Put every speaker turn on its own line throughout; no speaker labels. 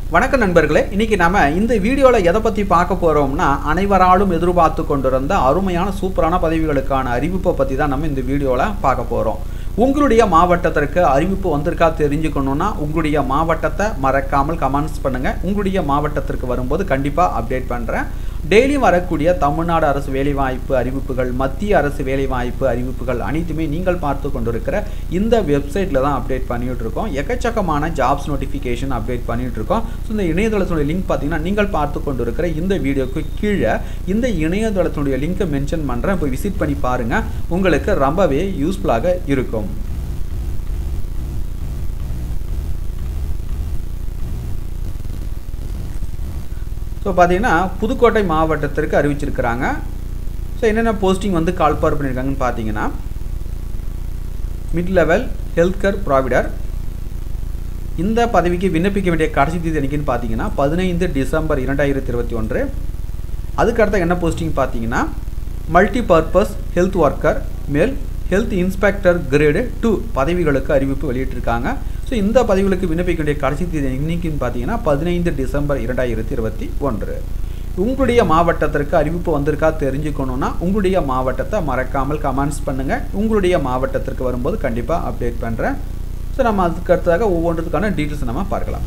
வணக்கம் நண்பர்களே இன்னைக்கு நாம இந்த வீடியோவில் எதை பற்றி பார்க்க போகிறோம்னா அனைவராலும் எதிர்பார்த்து கொண்டிருந்த அருமையான சூப்பரான பதவிகளுக்கான அறிவிப்பை பற்றி தான் நம்ம இந்த வீடியோவில் பார்க்க போகிறோம் உங்களுடைய மாவட்டத்திற்கு அறிவிப்பு வந்திருக்கா தெரிஞ்சுக்கணுன்னா உங்களுடைய மாவட்டத்தை மறக்காமல் கமெண்ட்ஸ் பண்ணுங்கள் உங்களுடைய மாவட்டத்திற்கு வரும்போது கண்டிப்பாக அப்டேட் பண்ணுறேன் டெய்லியும் வரக்கூடிய தமிழ்நாடு அரசு வேலைவாய்ப்பு அறிவிப்புகள் மத்திய அரசு வேலைவாய்ப்பு அறிவிப்புகள் அனைத்துமே நீங்கள் பார்த்து கொண்டிருக்கிற இந்த வெப்சைட்டில் தான் அப்டேட் பண்ணிட்டு இருக்கோம் எக்கச்சக்கமான ஜாப்ஸ் நோட்டிஃபிகேஷன் அப்டேட் பண்ணிட்டு இருக்கோம் ஸோ இந்த இணையதளத்தினுடைய லிங்க் பார்த்தீங்கன்னா நீங்கள் பார்த்து கொண்டிருக்கிற இந்த வீடியோக்கு கீழே இந்த இணையதளத்தினுடைய லிங்கை மென்ஷன் பண்ணுறேன் இப்போ விசிட் பண்ணி பாருங்கள் உங்களுக்கு ரொம்பவே யூஸ்ஃபுல்லாக இருக்கும் ஸோ பார்த்தீங்கன்னா புதுக்கோட்டை மாவட்டத்திற்கு அறிவிச்சிருக்கிறாங்க ஸோ என்னென்ன போஸ்டிங் வந்து கால்பார் பண்ணியிருக்காங்கன்னு பார்த்தீங்கன்னா mid level health care provider இந்த பதவிக்கு விண்ணப்பிக்க வேண்டிய கடைசி தேதி என்னைக்குன்னு பார்த்தீங்கன்னா பதினைந்து டிசம்பர் இரண்டாயிரத்தி இருபத்தி ஒன்று அதுக்கடுத்த என்ன போஸ்டிங் பார்த்தீங்கன்னா multi purpose health worker male health inspector grade two பதவிகளுக்கு அறிவிப்பு வெளியிட்டிருக்காங்க ஸோ இந்த பதவிகளுக்கு விண்ணப்பிக்க வேண்டிய கடைசி தேதி இன்னைக்குன்னு பார்த்தீங்கன்னா பதினைந்து டிசம்பர் இரண்டாயிரத்தி இருபத்தி ஒன்று உங்களுடைய மாவட்டத்திற்கு அறிவிப்பு வந்திருக்கா தெரிஞ்சுக்கணுன்னா உங்களுடைய மாவட்டத்தை மறக்காமல் கமெண்ட்ஸ் பண்ணுங்கள் உங்களுடைய மாவட்டத்திற்கு வரும்போது கண்டிப்பாக அப்டேட் பண்ணுறேன் ஸோ நம்ம அதுக்கு அடுத்ததாக ஒவ்வொன்றுக்கான டீட்டெயில்ஸ் நம்ம பார்க்கலாம்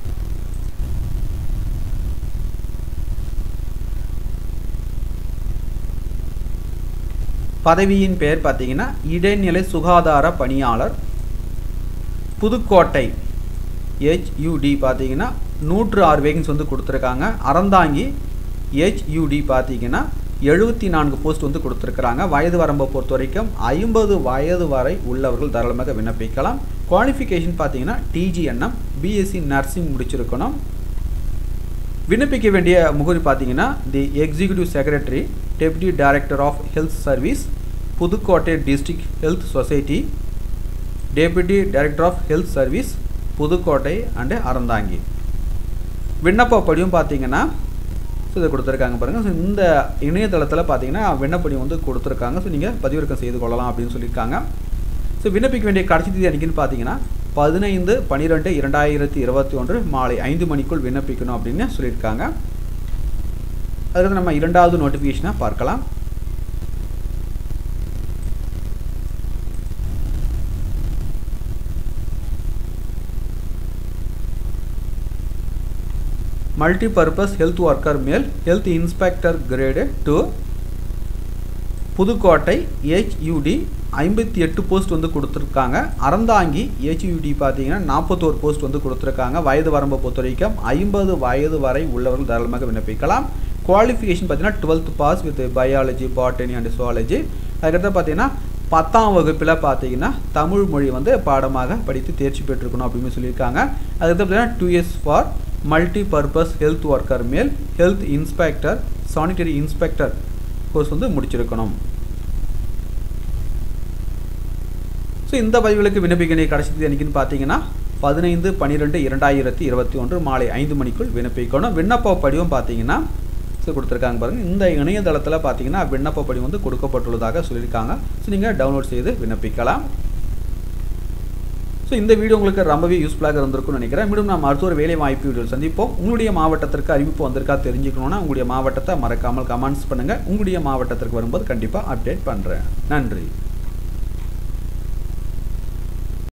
பதவியின் பெயர் பார்த்தீங்கன்னா இடைநிலை சுகாதார பணியாளர் புதுக்கோட்டை ஹெச்யூடி பார்த்தீங்கன்னா நூற்று ஆறு வேகன்ஸ் வந்து கொடுத்துருக்காங்க அறந்தாங்கி ஹெச்யூடி பார்த்தீங்கன்னா எழுபத்தி நான்கு போஸ்ட் வந்து கொடுத்துருக்குறாங்க வயது வரம்பை பொறுத்த வரைக்கும் ஐம்பது வயது வரை உள்ளவர்கள் தாராளமாக விண்ணப்பிக்கலாம் குவாலிஃபிகேஷன் பார்த்தீங்கன்னா டிஜிஎன்எம் பிஎஸ்சி நர்சிங் முடிச்சிருக்கணும் விண்ணப்பிக்க வேண்டிய முகவரி பார்த்தீங்கன்னா the executive secretary deputy director of health service Pudukkottai district health society deputy director of health service Pudukkottai and Aranthangi விண்ணப்ப படியும் பார்த்தீங்கன்னா ஸோ இதை கொடுத்துருக்காங்க பாருங்கள் ஸோ இந்த இணையதளத்தில் பார்த்தீங்கன்னா விண்ணப்படியும் வந்து கொடுத்துருக்காங்க ஸோ நீங்கள் பதிவிறக்கம் செய்து கொள்ளலாம் அப்படின்னு சொல்லியிருக்காங்க ஸோ விண்ணப்பிக்க வேண்டிய கடைசி தேதி அன்றைக்கின்னு பார்த்தீங்கன்னா பதினைந்து பன்னிரெண்டு இரண்டாயிரத்தி இருபத்தி ஒன்று மாலை ஐந்து மணிக்குள் விண்ணப்பிக்கணும் அப்படின்னு சொல்லியிருக்காங்க அதுக்கு நம்ம இரண்டாவது நோட்டிஃபிகேஷனை பார்க்கலாம் multi purpose health worker male health inspector grade two Pudukkottai HUD ஐம்பத்தி எட்டு போஸ்ட் வந்து கொடுத்துருக்காங்க அறந்தாங்கி ஹெச்யூடி பார்த்தீங்கன்னா நாற்பத்தோரு போஸ்ட் வந்து கொடுத்துருக்காங்க வயது வரம்பை பொறுத்த வரைக்கும் ஐம்பது வயது வரை உள்ளவர்கள் தாராளமாக விண்ணப்பிக்கலாம் குவாலிஃபிகேஷன் பார்த்தீங்கன்னா twelfth pass with biology botany and zoology அதுக்கடுத்து பார்த்தீங்கன்னா பத்தாம் வகுப்பில் பார்த்தீங்கன்னா தமிழ் மொழி வந்து பாடமாக படித்து தேர்ச்சி பெற்றிருக்கணும் அப்படின்னு சொல்லியிருக்காங்க அதுக்கடுத்து பார்த்தீங்கன்னா two years for multi purpose health worker male health inspector sanitary inspector course வந்து முடிச்சிருக்கணும் ஸோ இந்த பதிவுகளுக்கு விண்ணப்பிக்க வேண்டிய கடைசி தேதி என்னைக்குன்னு பார்த்தீங்கன்னா பதினைந்து பன்னிரெண்டு இரண்டாயிரத்தி இருபத்தி ஒன்று மாலை ஐந்து மணிக்குள் விண்ணப்பிக்கணும் விண்ணப்ப படிவம் பார்த்தீங்கன்னா ஸோ கொடுத்துருக்காங்க பாருங்கள் இந்த இணையதளத்தில் பார்த்தீங்கன்னா விண்ணப்ப படிவம் வந்து கொடுக்கப்பட்டுள்ளதாக சொல்லியிருக்காங்க ஸோ நீங்கள் டவுன்லோட் செய்து விண்ணப்பிக்கலாம் ஸோ இந்த வீடியோ உங்களுக்கு ரொம்பவே யூஸ்ஃபுல்லாக இருந்திருக்கும்னு நினைக்கிறேன் மீண்டும் நாம் அடுத்த ஒரு வேலை வாய்ப்பு வீடியோ சந்திப்போம் உங்களுடைய மாவட்டத்திற்கு அறிவிப்பு வந்திருக்கா தெரிஞ்சுக்கணுன்னா உங்களுடைய மாவட்டத்தை மறக்காமல் கமெண்ட்ஸ் பண்ணுங்கள் உங்களுடைய மாவட்டத்திற்கு வரும்போது கண்டிப்பாக அப்டேட் பண்ணுறேன் நன்றி